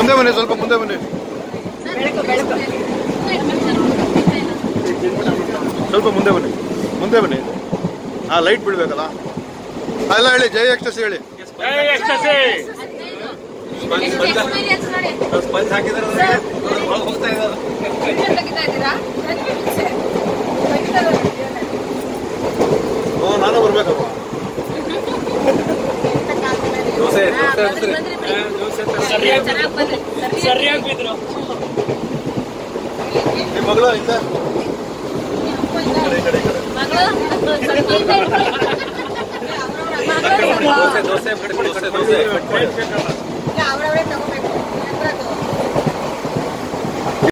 ಮುಂದೆ ಬನ್ನಿ ಸ್ವಲ್ಪ ಮುಂದೆ ಬನ್ನಿ ಸ್ವಲ್ಪ ಮುಂದೆ ಬನ್ನಿ ಮುಂದೆ ಬನ್ನಿ ಹಾ ಲೈಟ್ ಬಿಡ್ಬೇಕಲ್ಲ ಎಲ್ಲ ಹೇಳಿ ಜೈ ಎಕ್ಸ್ಟಸ್ ಹೇಳಿ ಎಕ್ಸ್ಪೀರಿಯನ್ಸ್ ನೋಡಿ ಸ್ಪಂಜ್ ಹಾಕಿದ್ರೆ ಒಳಗೆ ಹೋಗ್ತಾ ಇದ್ದಾರೆ ವಿಡಿಯೋ ತೆಗಿತಾ ಇದ್ದೀರಾ ತೆಗಿತಾ ಇರೋದು ವಿಡಿಯೋನ. ಹ್ಞೂ ನಾನು ಬರ್ಬೇಕಪ್ಪ ದೋಸೆ ಹಾ, ದೋಸೆ ಬಂದ್ರಿ, ಬರ್ತೀರಿ ಬಂದ್ರಿ, ಬಂದ್ರಿ. ಚೆನ್ನಾಗ್ ಬಂದ್ರಿ. ಸರಿಯಾಗಿ ಬಿದ್ರು ನಿಮ್ಮ ಮಗಳು ಇಂದ ಈ ಕಡೆ ಈ ಕಡೆ ಮಗಳು ಸ್ವಲ್ಪ ಹಿಂದೆ ಇರ್ಲಿ. ಅವ್ರವ್ರ ಅಮ್ಮ ದೋಸೆ ದೋಸೆ ಬಿಡಿ, ದೋಸೆ ದೋಸೆ ಅವ್ರವ್ರೇ ತಗೋಬೇಕು